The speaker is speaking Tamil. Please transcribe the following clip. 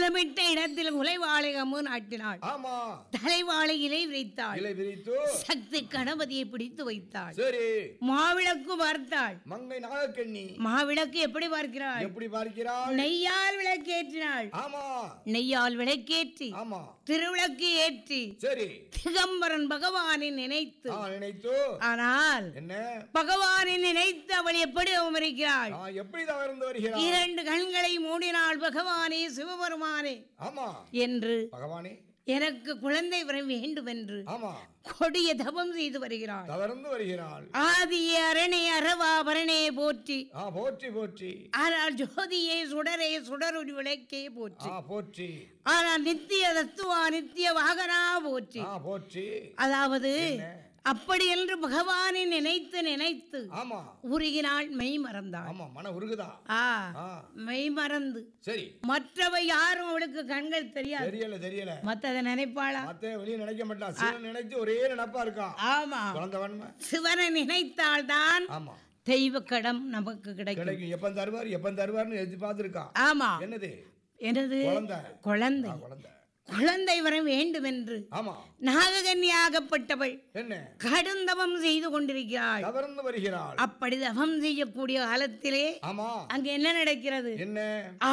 கோலமிட்ட இடத்தில் குலைவாழை கம்பு நாட்டினாள் ஆமா தலைவாழை இலை விரித்தாள் இலை விரித்து சக்தி கணபதியை பிடித்து வைத்தாள் சரி மாவிளக்கு பார்த்தாள் மங்கை நாகக்கண்ணி மாவிளக்கு எப்படி பார்க்கிறாள் எப்படி பார்க்கிறாள் நெய்யால் விளக்கேற்றினாள் ஆமா நெய்யால் விளக்கேற்றி ஆமா திருவிளக்கு ஏற்றி சரி திகம்பரன் பகவானை நினைத்து ஆ நினைத்து ஆனால் என்ன பகவானை நினைத்து அவள் எப்படி அவமரிக்கிறாள் ஆ எப்படி தவறந்து வருகிறாள் இரண்டு கண்களை மூடினாள் பகவானே சிவபெருமானே ஆமா என்று பகவானே எனக்கு குழந்தை வர வேண்டும் என்று ஆமா கொடிய தபம் செய்து வருகிறாள் தவறந்து வருகிறாள் ஆதிய அரணே அரவாபரணே போற்றி ஆ போற்றி போற்றி ஆனால் ஜோதியே சுடரே சுடரொளி விளக்கே போற்றி ஆ போற்றி ஆனால் நித்திய தத்துவா நித்திய வாகனா போற்றி ஆ போற்றி அதாவது என்ன? அப்படி என்று பகவானை நினைத்து நினைத்து ஆமா உருகினாள் மெய் மறந்தாள் ஆமா மன உருகுதா ஆ ஆ மெய் மறந்து சரி மற்றவை யாரும் அவளுக்கு கண்கள் தெரியாது தெரியல தெரியல மத்தத நினைப்பாளா மத்த வெளியே நினைக்க மாட்டான் சிவன் நினைச்சு ஒரே நினைப்பா இருக்கான் ஆமா குழந்தை வேணுமா சிவனை நினைத்தால்தான் ஆமா தெய்வ கடம் நமக்கு கிடைக்கும் கிடைக்கும் எப்ப தருவார் எப்ப தருவார்னு எதிர்த்து பார்த்துருக்கான் ஆமா என்னது எனது குழந்தை குழந்தை ஆ, குழந்தை குழந்தை வர வேண்டும் என்று ஆமா நாககன்யாகப்பட்டவள் என்ன கடுந்தவம் செய்து கொண்டிருக்கிறாள் தவறந்து வருகிறாள் அப்படி தவம் செய்யக்கூடிய காலத்திலே ஆமா அங்க என்ன நடக்கிறது என்ன